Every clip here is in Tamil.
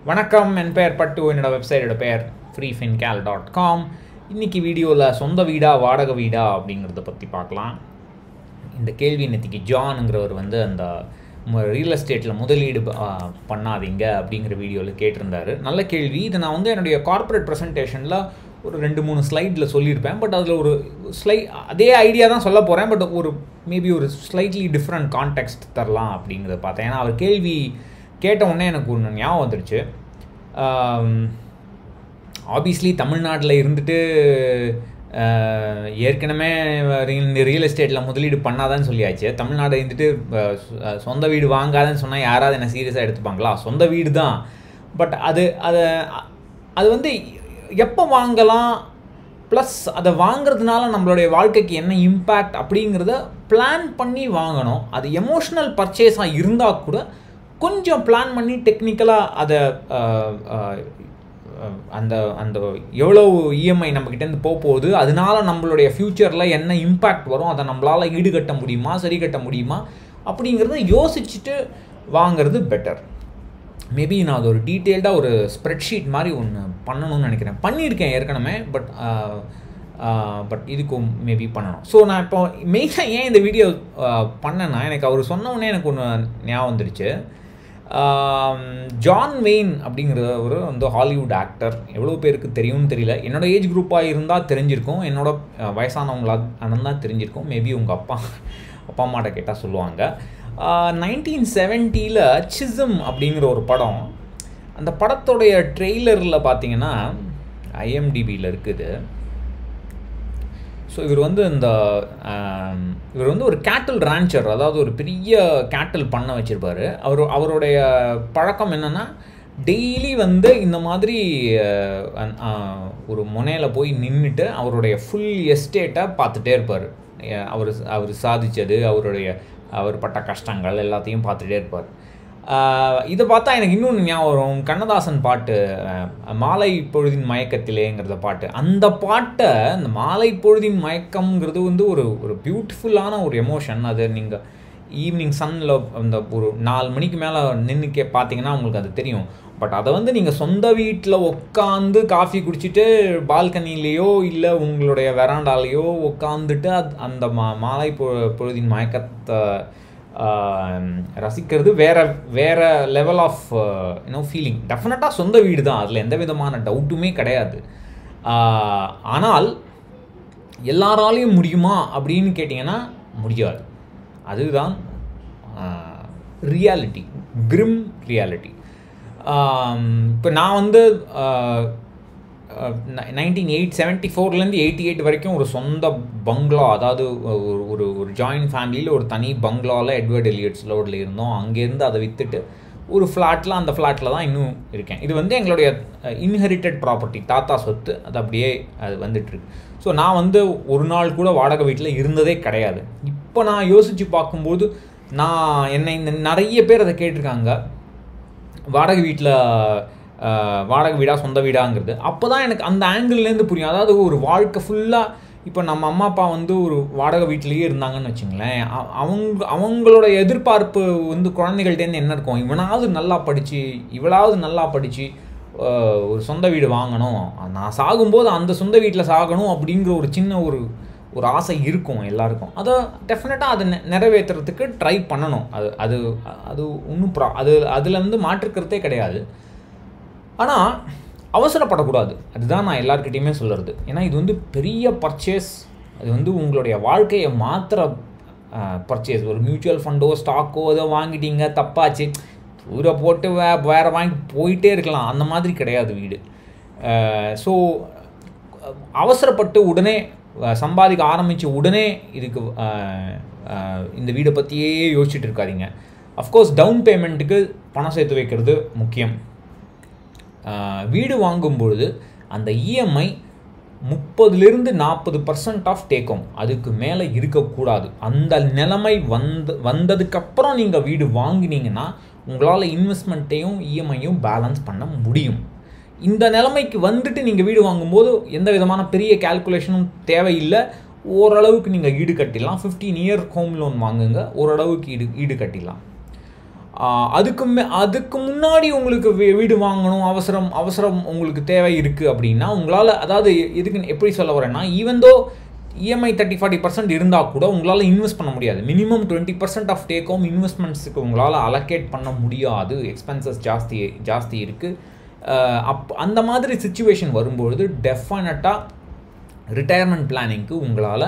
வணக்கம் என் பெயர் பட்டு என்னோட வெப்சைட்டோட பெயர் ஃப்ரீஃபின்கேல் டாட் காம் இன்றைக்கி வீடியோவில் சொந்த வீடா வாடகை வீடா அப்படிங்கிறத பற்றி பார்க்கலாம் இந்த கேள்வி நேற்றுக்கு ஜானுங்கிறவர் வந்து அந்த ரியல் எஸ்டேட்டில் முதலீடு ஆ, பண்ணாதீங்க அப்படிங்கிற வீடியோவில் கேட்டிருந்தாரு நல்ல கேள்வி இதை நான் வந்து என்னுடைய கார்ப்பரேட் ப்ரெசன்டேஷனில் ஒரு ரெண்டு மூணு ஸ்லைடில் சொல்லியிருப்பேன் பட் அதில் ஒரு ஸ்லை அதே ஐடியா தான் சொல்ல போகிறேன் பட் ஒரு மேபி ஒரு ஸ்லைட்லி டிஃப்ரெண்ட் கான்டெக்ட் தரலாம் அப்படிங்கிறத பார்த்தேன் ஏன்னா அவர் கேள்வி கேட்ட உடனே எனக்கு ஒன்று ஞாபகம் வந்துருச்சு ஆப்வியஸ்லி தமிழ்நாட்டில் இருந்துட்டு ஆஹ், ஏற்கனவே ரியல் எஸ்டேட்டில் முதலீடு பண்ணாதான்னு சொல்லியாச்சு தமிழ்நாடு இருந்துட்டு ஆஹ், சொ- ஆஹ், சொந்த வீடு வாங்காதன்னு சொன்னால் யாராவது என்ன சீரியஸாக எடுத்துப்பாங்களா சொந்த வீடு தான் பட் அது அதை அது வந்து எப்போ வாங்கலாம் ப்ளஸ் அதை வாங்குறதுனால நம்மளுடைய வாழ்க்கைக்கு என்ன இம்பேக்ட் அப்படிங்கிறத பிளான் பண்ணி வாங்கணும் அது எமோஷ்னல் பர்ச்சேஸாக இருந்தால் கூட கொஞ்சம் பிளான் பண்ணி டெக்னிக்கலாக அதை ஆஹ், ஆஹ், ஆஹ், அந்த அந்த எவ்வளோ இஎம்ஐ நம்மக்கிட்டேருந்து போக போகுது அதனால நம்மளுடைய ஃப்யூச்சரில் என்ன இம்பேக்ட் வரும் அதை நம்மளால் ஈடுகட்ட முடியுமா சரி கட்ட முடியுமா அப்படிங்கிறத யோசிச்சுட்டு வாங்குறது பெட்டர் மேபி நான் அது ஒரு டீட்டெயில்டாக ஒரு ஸ்ப்ரெட்ஷீட் மாதிரி ஒன்று பண்ணணும்னு நினைக்கிறேன் பண்ணியிருக்கேன் ஏற்கனவே பட் பட் இதுக்கும் மேபி பண்ணணும் ஸோ நான் இப்போ மெயினாக ஏன் இந்த வீடியோ பண்ணேன்னா எனக்கு அவர் சொன்ன உடனே எனக்கு ஒன்று ஞாபகம் வந்துருச்சு ஆம், ஜான் வெயின் அப்படிங்கிறவர் வந்து ஹாலிவுட் ஆக்டர் எவ்வளோ பேருக்கு தெரியும்னு தெரியல என்னோட ஏஜ் குரூப்பாக இருந்தால் தெரிஞ்சிருக்கும் என்னோட அஹ், வயசானவங்களா தான் தெரிஞ்சிருக்கும் மேபி உங்கள் அப்பா அப்பா அம்மாட்ட கேட்டால் சொல்லுவாங்க நைன்டீன் செவன்ட்டியில் சிசம் அப்படிங்கிற ஒரு படம் அந்த படத்தோடைய ட்ரெய்லரில் பார்த்தீங்கன்னா ஐஎம்டிபியில் இருக்குது ஸோ இவர் வந்து இந்த ஆம், இவர் வந்து ஒரு கேட்டில் ரான்ச்சர் அதாவது ஒரு பெரிய கேட்டில் பண்ண வச்சுருப்பார் அவர் அவருடைய பழக்கம் என்னென்னா டெய்லி வந்து இந்த மாதிரி அஹ், அந்- ஆஹ், ஒரு முனையில் போய் நின்றுட்டு அவருடைய ஃபுல் எஸ்டேட்டை பார்த்துட்டே இருப்பார் அவர் அவர் சாதிச்சது அவருடைய அவர் பட்ட கஷ்டங்கள் எல்லாத்தையும் பார்த்துட்டே இருப்பார் ஆஹ் இதை பார்த்தா எனக்கு இன்னொன்று ஞாபகம் வரும் கண்ணதாசன் பாட்டு ஆஹ் மாலை பொழுதின் மயக்கத்திலேங்கிறத பாட்டு அந்த பாட்டை அந்த மாலை பொழுதின் மயக்கம்ங்கிறது வந்து ஒரு ஒரு பியூட்டிஃபுல்லான ஒரு எமோஷன் அது நீங்கள் ஈவினிங் சன்னில் அந்த ஒரு நாலு மணிக்கு மேலே நின்று கே பார்த்தீங்கன்னா உங்களுக்கு அது தெரியும் பட் அதை வந்து நீங்கள் சொந்த வீட்டில் உட்காந்து காஃபி குடிச்சிட்டு பால்கனிலேயோ இல்லை உங்களுடைய வெராண்டாலேயோ உட்காந்துட்டு அது அந்த மா மாலை பொ பொழுதின் மயக்கத்தை ஆஹ், ரசிக்கிறது வேற வேற லெவல் ஆஃப் யூனோ ஃபீலிங் டெஃபினட்டாக சொந்த வீடு தான் அதில் எந்த விதமான டவுட்டுமே கிடையாது ஆஹ், ஆனால் எல்லாராலையும் முடியுமா அப்படின்னு கேட்டிங்கன்னா முடியாது அதுதான் ரியாலிட்டி கிரிம் ரியாலிட்டி இப்போ நான் வந்து நைன்டீன் எயிட் செவன்ட்டி ஃபோர்லேருந்து எயிட்டி எயிட் வரைக்கும் ஒரு சொந்த பங்களா அதாவது ஒரு ஒரு ஒரு ஜாயின்ட் ஃபேமிலியில் ஒரு தனி பங்களாவில் எட்வர்ட் எலியட்ஸ் லோடில் இருந்தோம் அங்கேருந்து அதை விற்றுட்டு ஒரு ஃப்ளாட்டில் அந்த ஃப்ளாட்டில் தான் இன்னும் இருக்கேன் இது வந்து எங்களுடைய இன்ஹெரிட்டட் ப்ராப்பர்ட்டி தாத்தா சொத்து அது அப்படியே அது வந்துட்டுருக்கு ஸோ நான் வந்து ஒரு நாள் கூட வாடகை வீட்டில் இருந்ததே கிடையாது இப்போ நான் யோசித்து பார்க்கும்போது நான் என்னை இந்த நிறைய பேர் அதை கேட்டிருக்காங்க வாடகை வீட்டில் வாடகை வீடா சொந்த வீடாங்கிறது அப்போ தான் எனக்கு அந்த ஆங்கிள்லேருந்து புரியும் அதாவது ஒரு வாழ்க்கை ஃபுல்லாக இப்போ நம்ம அம்மா அப்பா வந்து ஒரு வாடகை வீட்டிலேயே இருந்தாங்கன்னு வச்சுங்களேன் அ- அவங்க அவங்களோட எதிர்பார்ப்பு வந்து குழந்தைகள்ட்டேருந்து என்ன இருக்கும் இவனாவது நல்லா படித்து இவளாவது நல்லா படித்து ஒரு சொந்த வீடு வாங்கணும் நான் சாகும்போது அந்த சொந்த வீட்டில் சாகணும் அப்படிங்கிற ஒரு சின்ன ஒரு ஒரு ஆசை இருக்கும் எல்லாருக்கும் அதை டெஃபினட்டாக அதை நெ- நிறைவேற்றுறதுக்கு ட்ரை பண்ணணும் அது அது அது ஒன்றும் ப்ரா அது அதில் வந்து மாற்றுக்கிறதே கிடையாது ஆனால் அவசரப்படக்கூடாது அதுதான் நான் எல்லாருக்கிட்டையுமே சொல்கிறது ஏன்னா இது வந்து பெரிய பர்ச்சேஸ் அது வந்து உங்களுடைய வாழ்க்கையை மாத்திர பர்ச்சேஸ் ஒரு மியூச்சுவல் ஃபண்டோ ஸ்டாக்கோ ஏதோ வாங்கிட்டீங்க தப்பாச்சு ஊரை போட்டு வே வேறு வாங்கி போயிட்டே இருக்கலாம் அந்த மாதிரி கிடையாது வீடு ஸோ அவசரப்பட்டு உடனே அஹ், சம்பாதிக்க ஆரம்பித்த உடனே இதுக்கு அஹ், அஹ், இந்த வீடை பற்றியே யோசிச்சுட்டு இருக்காதீங்க அஃப்கோர்ஸ் டவுன் பேமெண்ட்டுக்கு பணம் சேர்த்து வைக்கிறது முக்கியம் ஆஹ் வீடு வாங்கும்பொழுது அந்த இஎம்ஐ முப்பதுலேருந்து நாற்பது பர்சன்ட் ஆஃப் டேக்கும் அதுக்கு மேலே இருக்கக்கூடாது அந்த நிலைமை வந்து வந்ததுக்கப்புறம் நீங்கள் வீடு வாங்கினீங்கன்னா உங்களால் இன்வெஸ்ட்மெண்ட்டையும் இஎம்ஐயும் பேலன்ஸ் பண்ண முடியும் இந்த நிலைமைக்கு வந்துட்டு நீங்கள் வீடு வாங்கும்போது எந்த விதமான பெரிய கால்குலேஷனும் தேவையில்லை ஓரளவுக்கு நீங்கள் ஈடு கட்டிடலாம் ஃபிஃப்டீன் இயர் ஹோம் லோன் வாங்குங்க ஓரளவுக்கு ஈடு ஈடு கட்டிடலாம் ஆஹ் அதுக்கு மே அதுக்கு முன்னாடி உங்களுக்கு வீ- வீடு வாங்கணும் அவசரம் அவசரம் உங்களுக்கு தேவை இருக்குது அப்படின்னா உங்களால் அதாவது இதுக்கு எப்படி சொல்ல வரேன்னா even though EMI thirty forty percent இருந்தால் கூட உங்களால் இன்வெஸ்ட் பண்ண முடியாது minimum twenty percent of take home இன்வெஸ்ட்மெண்ட்ஸுக்கு உங்களால் அலோகேட் பண்ண முடியாது எக்ஸ்பென்சஸ் ஜாஸ்தி ஜாஸ்தி இருக்குது அப் அந்த மாதிரி சுச்சுவேஷன் வரும்பொழுது டெஃபினட்டாக ரிட்டையர்மெண்ட் பிளானிங்க்கு உங்களால்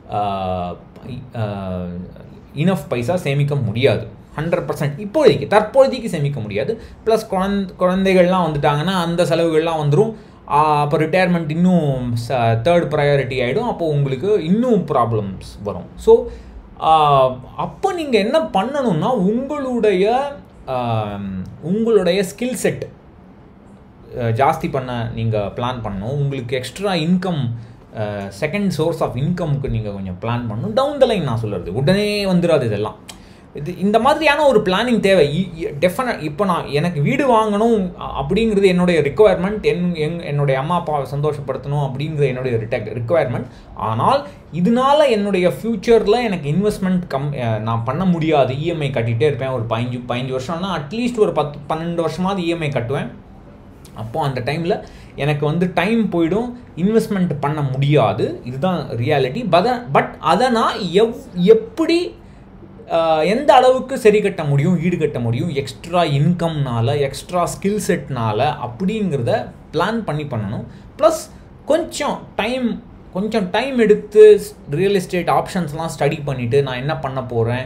இனஃப் பைசா சேமிக்க முடியாது ஹண்ட்ரட் பர்சன்ட் இப்போதைக்கு தற்போதைக்கு சேமிக்க முடியாது ப்ளஸ் குழந்தை குழந்தைகள்லாம் வந்துட்டாங்கன்னா அந்த செலவுகள்லாம் வந்துடும் அப்போ ரிட்டையர்மெண்ட் இன்னும் தேர்ட் ப்ரையாரிட்டி ஆகிடும் அப்போ உங்களுக்கு இன்னும் ப்ராப்ளம்ஸ் வரும் ஸோ அப்போ நீங்கள் என்ன பண்ணணும்னா உங்களுடைய ஆஹ், உங்களுடைய ஸ்கில் செட் அஹ் ஜாஸ்தி பண்ண நீங்கள் பிளான் பண்ணணும் உங்களுக்கு extra income second source of இன்கம்க்கு நீங்கள் கொஞ்சம் பிளான் பண்ணணும் டவுன் த லைன் நான் சொல்கிறது உடனே வந்துடாது இதெல்லாம் இது இந்த மாதிரியான ஒரு பிளானிங் தேவை டெஃபினட் இப்போ நான் எனக்கு வீடு வாங்கணும் அ- அப்படிங்கிறது என்னுடைய ரிக்குவயர்மெண்ட் என் எங் என்னுடைய அம்மா அப்பாவை சந்தோஷப்படுத்தணும் அப்படிங்கிறது என்னுடைய ரிக்குவயர்மெண்ட் ஆனால் இதனால என்னுடைய ஃப்யூச்சரில் எனக்கு இன்வெஸ்ட்மெண்ட் கம் அஹ் நான் பண்ண முடியாது இஎம்ஐ கட்டிகிட்டே இருப்பேன் ஒரு பதினஞ்சு பதினஞ்சு வருஷம்னா அட்லீஸ்ட் ஒரு பத்து பன்னெண்டு வருஷமாவது இஎம்ஐ கட்டுவேன் அப்போ அந்த டைமில் எனக்கு வந்து டைம் போயிடும் இன்வெஸ்ட்மெண்ட் பண்ண முடியாது இதுதான் ரியாலிட்டி பத பட் அதை நான் எவ் எப்படி ஆஹ், எந்த அளவுக்கு சரி கட்ட முடியும் ஈடு கட்ட முடியும் எக்ஸ்ட்ரா இன்கம்னால எக்ஸ்ட்ரா ஸ்கில் செட்னால அப்படிங்கிறத பிளான் பண்ணி பண்ணணும் ப்ளஸ் கொஞ்சம் டைம் கொஞ்சம் டைம் எடுத்து ரியல் எஸ்டேட் ஆப்ஷன்ஸ்லாம் ஸ்டடி பண்ணிவிட்டு நான் என்ன பண்ண போகிறேன்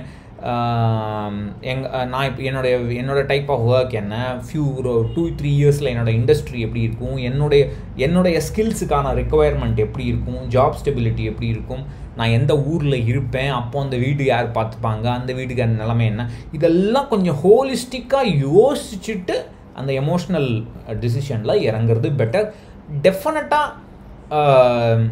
எங் நான் இப்போ என்னுடைய என்னோட டைப் ஆஃப் ஒர்க் என்ன ஃபியூ ஒரு டூ த்ரீ இயர்ஸில் என்னோட இண்டஸ்ட்ரி எப்படி இருக்கும் என்னுடைய என்னுடைய ஸ்கில்ஸுக்கான ரெக்குவயர்மெண்ட் எப்படி இருக்கும் ஜாப் ஸ்டெபிலிட்டி எப்படி இருக்கும் நான் எந்த ஊரில் இருப்பேன் அப்போ அந்த வீடு யார் பார்த்துப்பாங்க அந்த வீட்டுக்கு நிலைமை என்ன இதெல்லாம் கொஞ்சம் ஹோலிஸ்டிக்காக யோசிச்சுட்டு அந்த எமோஷ்னல் டிசிஷனில் இறங்குறது பெட்டர் டெஃபினட்டாக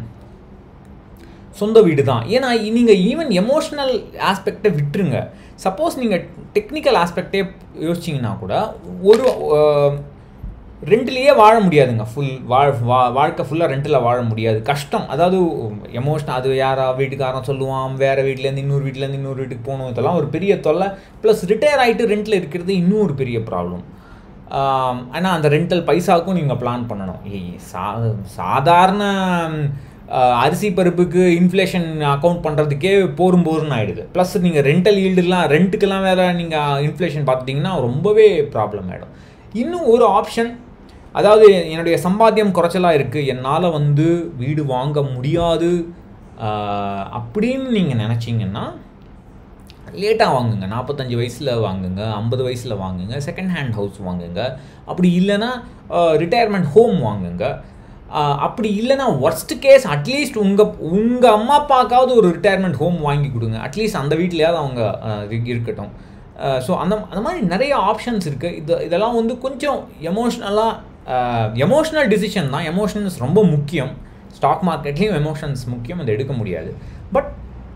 சொந்த வீடு தான் ஏன்னா நீங்கள் ஈவன் எமோஷ்னல் ஆஸ்பெக்டை விட்டுருங்க சப்போஸ் நீங்கள் டெக்னிக்கல் ஆஸ்பெக்டே யோசிச்சிங்கன்னா கூட ஒரு ரெண்டுலேயே வாழ முடியாதுங்க ஃபுல் வாழ் வா வாழ்க்கை ஃபுல்லாக ரெண்டில் வாழ முடியாது கஷ்டம் அதாவது எமோஷனல் அது யாரா வீட்டுக்காரன் சொல்லுவான் வேறு வீட்டிலேருந்து இன்னொரு வீட்டிலேருந்து இன்னொரு வீட்டுக்கு போகணும் இதெல்லாம் ஒரு பெரிய தொல்லை ப்ளஸ் ரிட்டையர் ஆகிட்டு ரெண்டில் இருக்கிறது இன்னும் ஒரு பெரிய ப்ராப்ளம் ஆனால் அந்த ரெண்டல் பைசாவுக்கும் நீங்கள் பிளான் பண்ணணும் ஏய் சா சாதாரண ஆஹ், அரிசி பருப்புக்கு இன்ஃப்ளேஷன் அக்கௌண்ட் பண்ணுறதுக்கே போரும் போருன்னு ஆகிடுது ப்ளஸ் நீங்கள் ரெண்டல் ஈல்டுலாம் ரெண்ட்டுக்கெல்லாம் வேறு நீங்கள் இன்ஃப்ளேஷன் பார்த்துட்டிங்கன்னா ரொம்பவே ப்ராப்ளம் ஆகிடும் இன்னும் ஒரு ஆப்ஷன் அதாவது என்னுடைய சம்பாத்தியம் குறைச்சலாக இருக்குது என்னால் வந்து வீடு வாங்க முடியாது ஆஹ், அப்படின்னு நீங்கள் நினச்சிங்கன்னா லேட்டாக வாங்குங்க நாற்பத்தஞ்சு வயசில் வாங்குங்க ஐம்பது வயசில் வாங்குங்க செகண்ட் ஹேண்ட் ஹவுஸ் வாங்குங்க அப்படி இல்லைன்னா ரிட்டையர்மெண்ட் ஹோம் வாங்குங்க ஆஹ் அப்படி இல்லைன்னா ஒர்ஸ்ட் கேஸ் அட்லீஸ்ட் உங்கள் உங்கள் அம்மா அப்பாவுக்காவது ஒரு ரிட்டையர்மெண்ட் ஹோம் வாங்கி கொடுங்க அட்லீஸ்ட் அந்த வீட்லையாவது அவங்க ஆஹ் இரு- இருக்கட்டும் ஸோ அந்த அந்த மாதிரி நிறைய ஆப்ஷன்ஸ் இருக்குது இது இதெல்லாம் வந்து கொஞ்சம் எமோஷ்னலாக எமோஷ்னல் டிசிஷன் தான் எமோஷன்ஸ் ரொம்ப முக்கியம் ஸ்டாக் மார்க்கெட்லேயும் எமோஷன்ஸ் முக்கியம் அதை எடுக்க முடியாது பட்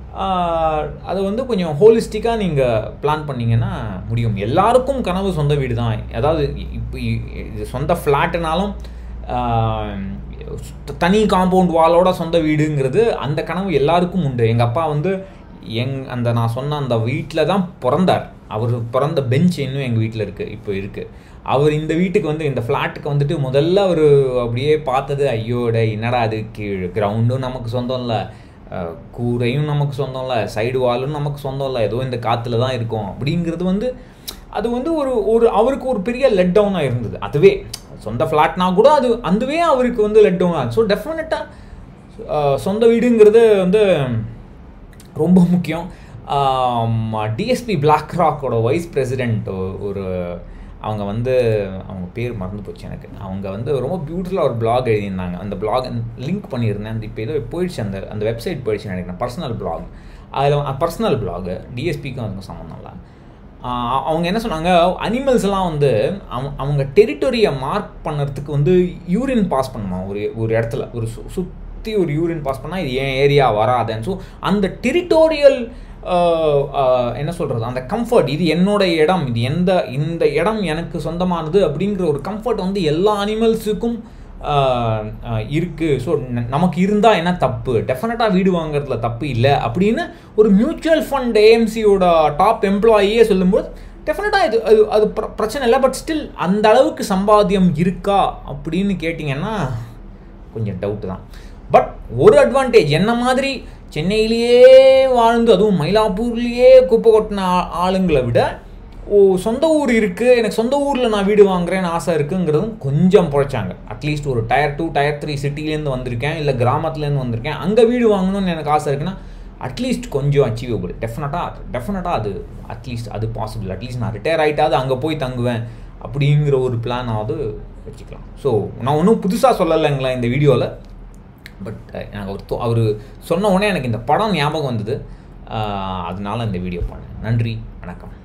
அது வந்து கொஞ்சம் ஹோலிஸ்டிக்காக நீங்கள் பிளான் பண்ணீங்கன்னா முடியும் எல்லாருக்கும் கனவு சொந்த வீடு தான் அதாவது இப்போ இது சொந்த ஃப்ளாட்டுனாலும் தனி காம்பவுண்ட் வாலோட சொந்த வீடுங்கிறது அந்த கனவு எல்லாருக்கும் உண்டு எங்கள் அப்பா வந்து எங் அந்த நான் சொன்ன அந்த வீட்டில் தான் பிறந்தார் அவர் பிறந்த பெஞ்ச் இன்னும் எங்கள் வீட்டில் இருக்குது இப்போ இருக்குது அவர் இந்த வீட்டுக்கு வந்து இந்த ஃப்ளாட்டுக்கு வந்துட்டு முதல்ல அவர் அப்படியே பார்த்தது ஐயோட என்னடா அது கீழ் கிரவுண்டும் நமக்கு சொந்தம் இல்லை அஹ், கூரையும் நமக்கு சொந்தம் இல்லை சைடு வாலும் நமக்கு சொந்தம் இல்லை ஏதோ இந்த காற்றுல தான் இருக்கும் அப்படிங்கிறது வந்து அது வந்து ஒரு ஒரு அவருக்கு ஒரு பெரிய லெட் டவுனாக இருந்தது அதுவே சொந்த ஃப்ளாட்னா கூட அது அதுவே அவருக்கு வந்து லெட் டவுன் ஆகுது ஸோ டெஃபினட்டாக சொந்த வீடுங்கிறது வந்து ரொம்ப முக்கியம் டிஎஸ்பி பிளாக் ராக்கோட வைஸ் பிரசிடெண்ட் ஒரு அவங்க வந்து அவங்க பேர் மறந்து போச்சு எனக்கு அவங்க வந்து ரொம்ப பியூட்டிஃபுல்லாக ஒரு பிளாக் எழுதியிருந்தாங்க அந்த பிளாக் லிங்க் பண்ணியிருந்தேன் அந்த இப்போ ஏதோ போயிடுச்சு அந்த அந்த வெப்சைட் போயிடுச்சு நினைக்கிறேன் பர்சனல் பிளாக் அதில் பர்சனல் பிளாக் டிஎஸ்பிக்கும் அதுக்கும் சம்மந்தம் இல்லை ஆஹ் அவங்க என்ன சொன்னாங்க அனிமல்ஸ் எல்லாம் வந்து அவங்க அவங்க டெரிட்டரியை மார்க் பண்ணுறதுக்கு வந்து யூரின் பாஸ் பண்ணுமா ஒரு ஒரு இடத்துல ஒரு சு சுற்றி ஒரு யூரின் பாஸ் பண்ணால் இது என் ஏரியா வராதுன்னு ஸோ அந்த டெரிட்டோரியல் என்ன சொல்கிறது அந்த கம்ஃபர்ட் இது என்னோட இடம் இது எந்த இந்த இடம் எனக்கு சொந்தமானது அப்படிங்கிற ஒரு கம்ஃபர்ட் வந்து எல்லா அனிமல்ஸுக்கும் இருக்குது ஸோ நமக்கு இருந்தால் என்ன தப்பு டெஃபினட்டாக வீடு வாங்குறதுல தப்பு இல்லை அப்படின்னு ஒரு மியூச்சுவல் ஃபண்ட் ஏஎம்சியோட டாப் எம்ப்ளாயியே சொல்லும்போது டெஃபினட்டாக இது அது அது பிர- பிரச்சனை இல்லை பட் ஸ்டில் அந்த அளவுக்கு சம்பாத்தியம் இருக்கா அப்படின்னு கேட்டிங்கன்னா கொஞ்சம் டவுட்டு தான் பட் ஒரு அட்வான்டேஜ் என்ன மாதிரி சென்னையிலேயே வாழ்ந்து அதுவும் மயிலாப்பூர்லேயே குப்பை கொட்டின ஆ- ஆளுங்களை விட ஓ சொந்த ஊர் இருக்குது எனக்கு சொந்த ஊரில் நான் வீடு வாங்குறேன்னு ஆசை இருக்குங்கிறதும் கொஞ்சம் பொழைச்சாங்க அட்லீஸ்ட் ஒரு டயர் டூ டயர் த்ரீ சிட்டிலேருந்து வந்திருக்கேன் இல்லை கிராமத்துலேருந்து வந்திருக்கேன் அங்கே வீடு வாங்கணும்னு எனக்கு ஆசை இருக்குன்னா அட்லீஸ்ட் கொஞ்சம் அச்சீவபிள் டெஃபினட்டாக டெஃபினட்டாக அது அட்லீஸ்ட் அது பாசிபிள் அட்லீஸ்ட் நான் ரிட்டையர் ஆகிட்டாவது அங்கே போய் தங்குவேன் அப்படிங்கிற ஒரு பிளானாவது வச்சுக்கலாம் ஸோ நான் ஒன்றும் புதுசாக சொல்லலைங்களா இந்த வீடியோவில் பட் எனக்கு அவர் தோ- அவர் சொன்ன உடனே எனக்கு இந்த படம் ஞாபகம் வந்தது அஹ், அதனால இந்த வீடியோ பண்ணேன் நன்றி வணக்கம்